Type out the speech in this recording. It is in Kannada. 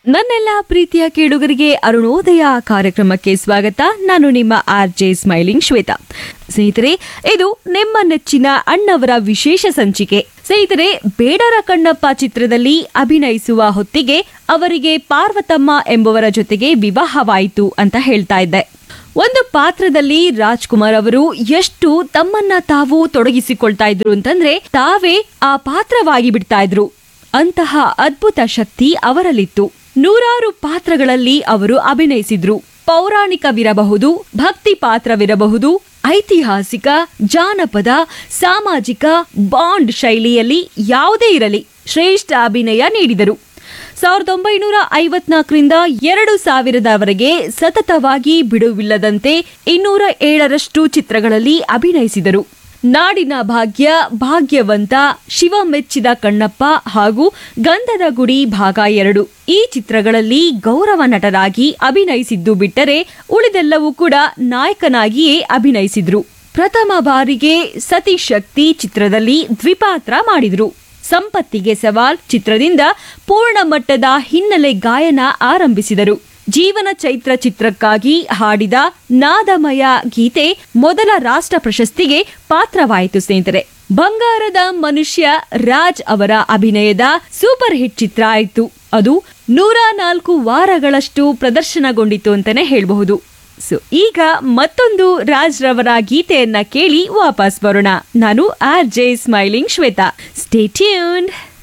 ನನ್ನೆಲ್ಲ ಪ್ರೀತಿಯ ಕೇಳುಗರಿಗೆ ಅರುಣೋದಯ ಕಾರ್ಯಕ್ರಮಕ್ಕೆ ಸ್ವಾಗತ ನಾನು ನಿಮ್ಮ ಆರ್ ಜೆ ಸ್ಮೈಲಿಂಗ್ ಶ್ವೇತಾ ಸ್ನೇಹಿತರೆ ಇದು ನಿಮ್ಮ ನೆಚ್ಚಿನ ಅಣ್ಣವರ ವಿಶೇಷ ಸಂಚಿಕೆ ಸ್ನೇಹಿತರೆ ಬೇಡರ ಕಣ್ಣಪ್ಪ ಚಿತ್ರದಲ್ಲಿ ಅಭಿನಯಿಸುವ ಹೊತ್ತಿಗೆ ಅವರಿಗೆ ಪಾರ್ವತಮ್ಮ ಎಂಬುವರ ಜೊತೆಗೆ ವಿವಾಹವಾಯಿತು ಅಂತ ಹೇಳ್ತಾ ಇದ್ದೆ ಒಂದು ಪಾತ್ರದಲ್ಲಿ ರಾಜ್ಕುಮಾರ್ ಅವರು ಎಷ್ಟು ತಮ್ಮನ್ನ ತಾವು ತೊಡಗಿಸಿಕೊಳ್ತಾ ಇದ್ರು ಅಂತಂದ್ರೆ ತಾವೇ ಆ ಪಾತ್ರವಾಗಿ ಬಿಡ್ತಾ ಇದ್ರು ಅಂತಹ ಅದ್ಭುತ ಶಕ್ತಿ ಅವರಲ್ಲಿತ್ತು ನೂರಾರು ಪಾತ್ರಗಳಲ್ಲಿ ಅವರು ಅಭಿನಯಿಸಿದ್ರು ಪೌರಾಣಿಕವಿರಬಹುದು ಭಕ್ತಿ ಪಾತ್ರವಿರಬಹುದು ಐತಿಹಾಸಿಕ ಜಾನಪದ ಸಾಮಾಜಿಕ ಬಾಂಡ್ ಶೈಲಿಯಲ್ಲಿ ಯಾವುದೇ ಇರಲಿ ಶ್ರೇಷ್ಠ ಅಭಿನಯ ನೀಡಿದರು ಸಾವಿರದ ಒಂಬೈನೂರ ಐವತ್ನಾಲ್ಕರಿಂದ ಎರಡು ಸಾವಿರದವರೆಗೆ ಸತತವಾಗಿ ಬಿಡುವಿಲ್ಲದಂತೆ ಇನ್ನೂರ ಏಳರಷ್ಟು ಚಿತ್ರಗಳಲ್ಲಿ ಅಭಿನಯಿಸಿದರು ನಾಡಿನ ಭಾಗ್ಯ ಭಾಗ್ಯವಂತ ಶಿವ ಮೆಚ್ಚಿದ ಕಣ್ಣಪ್ಪ ಹಾಗೂ ಗಂಧದ ಗುಡಿ ಭಾಗ ಎರಡು ಈ ಚಿತ್ರಗಳಲ್ಲಿ ಗೌರವ ನಟರಾಗಿ ಅಭಿನಯಿಸಿದ್ದು ಬಿಟ್ಟರೆ ಉಳಿದೆಲ್ಲವೂ ಕೂಡ ನಾಯಕನಾಗಿಯೇ ಅಭಿನಯಿಸಿದ್ರು ಪ್ರಥಮ ಬಾರಿಗೆ ಸತಿಶಕ್ತಿ ಚಿತ್ರದಲ್ಲಿ ದ್ವಿಪಾತ್ರ ಮಾಡಿದ್ರು ಸಂಪತ್ತಿಗೆ ಸವಾಲ್ ಚಿತ್ರದಿಂದ ಪೂರ್ಣ ಮಟ್ಟದ ಹಿನ್ನೆಲೆ ಗಾಯನ ಆರಂಭಿಸಿದರು ಜೀವನ ಚೈತ್ರ ಚಿತ್ರಕ್ಕಾಗಿ ಹಾಡಿದ ನಾದಮಯ ಗೀತೆ ಮೊದಲ ರಾಷ್ಟ್ರ ಪ್ರಶಸ್ತಿಗೆ ಪಾತ್ರವಾಯಿತು ಸ್ನೇಹಿತರೆ ಬಂಗಾರದ ಮನುಷ್ಯ ರಾಜ್ ಅವರ ಅಭಿನಯದ ಸೂಪರ್ ಹಿಟ್ ಚಿತ್ರ ಆಯಿತು ಅದು ನೂರ ನಾಲ್ಕು ವಾರಗಳಷ್ಟು ಪ್ರದರ್ಶನಗೊಂಡಿತು ಅಂತಾನೆ ಹೇಳಬಹುದು ಸೊ ಈಗ ಮತ್ತೊಂದು ರಾಜ್ ರವರ ಗೀತೆಯನ್ನ ಕೇಳಿ ವಾಪಸ್ ಬರೋಣ ನಾನು R J smiling Shweta stay tuned